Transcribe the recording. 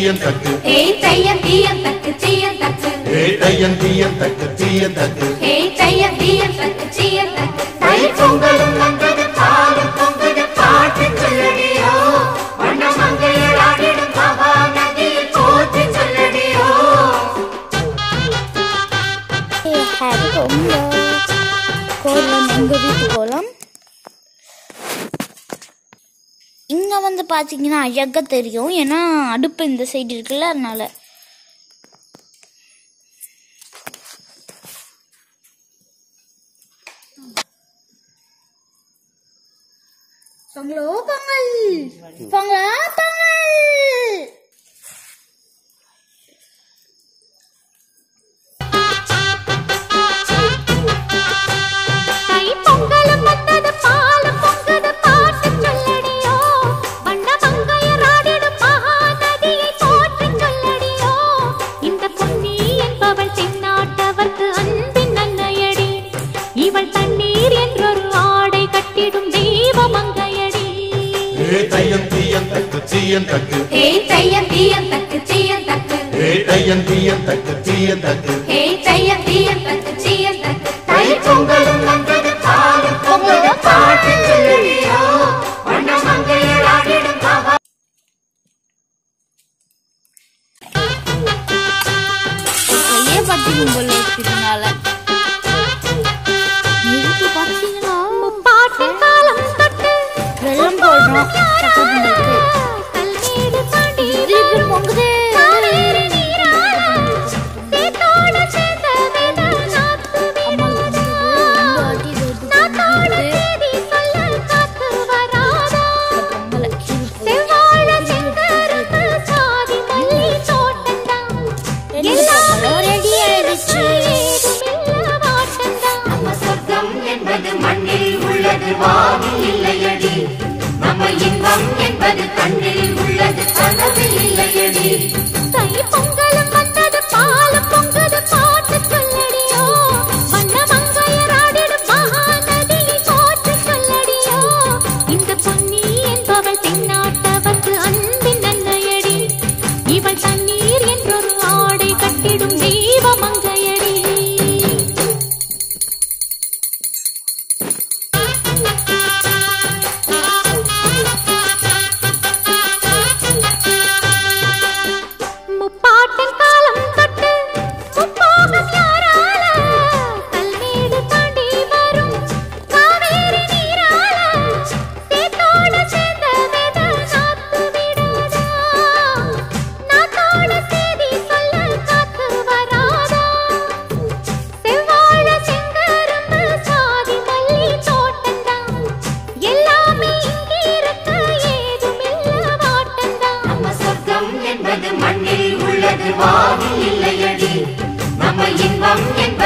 தீயன் தக்கு ஏய் தையம் தீயம் தக்கு தீயம் தக்கு ஏ தையன் தீயன் தக்கு தீயன் தக்கு ஏய் தையம் தீயம் தக்கு தீயம் தக்கு தை பொங்கலும் வந்தது பாலும் பொங்குது பாட்டு சொல்லடியோ வண்ண மங்கையர் ஆடிடும் மகா நதியில் போற்றி சொல்லடியோ ஹாப்பி பொங்கல் கோலம் எங்கள் வீட்டு கோலம் இங்கே வந்து பார்த்தீங்கன்னா அழகாக தெரியும் ஏன்னா அடுப்பு இந்த சைடு இருக்குல்ல அதனால பொங்கலோ பொங்கல் பொங்கலா பொங்கல் தை பொங்கலும் வந்தது பாலும் பொங்குது பாட்டு சொல்லடியோ வண்ண மங்கையர் ஆடிடும் மகா நதியை போற்றி சொல்லடியோ இந்த பொன்னி என்பவள் தென்னாட்டவர்க்கு அன்பின் நன்னையடி இவள் தண்ணீர் என்றொரு ஆடை கட்டிடும் தெய்வ மங்கையடி ஏ தையன் தீயன் தக்கு தீயன் தக்கு ஏய் தையம் தீயம் தக்கு தீயம் தக்கு ஏ தையன் தீயன் தக்கு தீயன் தக்கு ஏய் தையம் தீயம் தக்கு தீயம் தக்கு தை பொங்கலும் வந்தது பாலும் பொங்குது பாட்டு சொல்லடியோ வண்ண மங்கையர் ஆடிடும் மகா கையே பட்டிக்கும் போல இருக்கிறதுனால நிறுத்தி பார்த்தீங்களா பாட்டின் காலம் தொட்டு வெள்ளம் போடுறோம் சக்கரை பொங்கலுக்கு கல்மேடு தாண்டி திருப்பி பொங்குது காவேரி நீராட சேத்தோடு சேர்ந்த வேத நாத்து அம்மா வீடாதா. இந்த வாட்டி இது வந்து நாத்தோடு பொங்குது. தேதி சொல்ல காத்து வராதா இந்த பொங்கலை கீழ் போட்டு செவ்வாழ செங்கரும்பு சாதி மல்லி தோட்டந்தான் ரெண்டு பொங்கலும் ரெடி ஆயிடுச்சு ஏதுமில்ல வாட்டந்தான் நம்ம சொர்க்கம் என்பது மண்ணில் உள்ளது வானில் இல்லையடி நம்ம இன்பம் என்பது கண்ணில் உள்ளது கனவில் இல்லையடி தை பொங்கலும் வந்தது பாலும் பொங்குது பாட்டு சொல்லடியோ வண்ண மங்கையர் ஆடிடும் மகா நதியை போற்று சொல்லடியோ இந்த பொன்னி என்பவள் தென்னாட்டவர்க்கு அன்பின் நன்மையடி இவள் தண்ணீர் என்றொரு ஆடை கட்டிடும் தெய்வ மங்கையடி முப்பாட்டின் காலம் தொட்டு முப்போகம் யாரால கல்மேடு தாண்டி வரும் காவேரி நீரால சேத்தோடு சேர்ந்த வேத நாத்து விடாதா நாத்தோடு சேதி சொல்ல காத்து வராதா செவ்வாழ செங்கரும்பு சாதி மல்லி தோட்டந்தான் எல்லாமே இங்கிருக்க ஏதுமில்ல வாட்டந்தான் நம்ம சொர்க்கம் என்பது மண்ணில் உள்ளது வானில் இல்லையடி நம்ம இன்பம் என்பது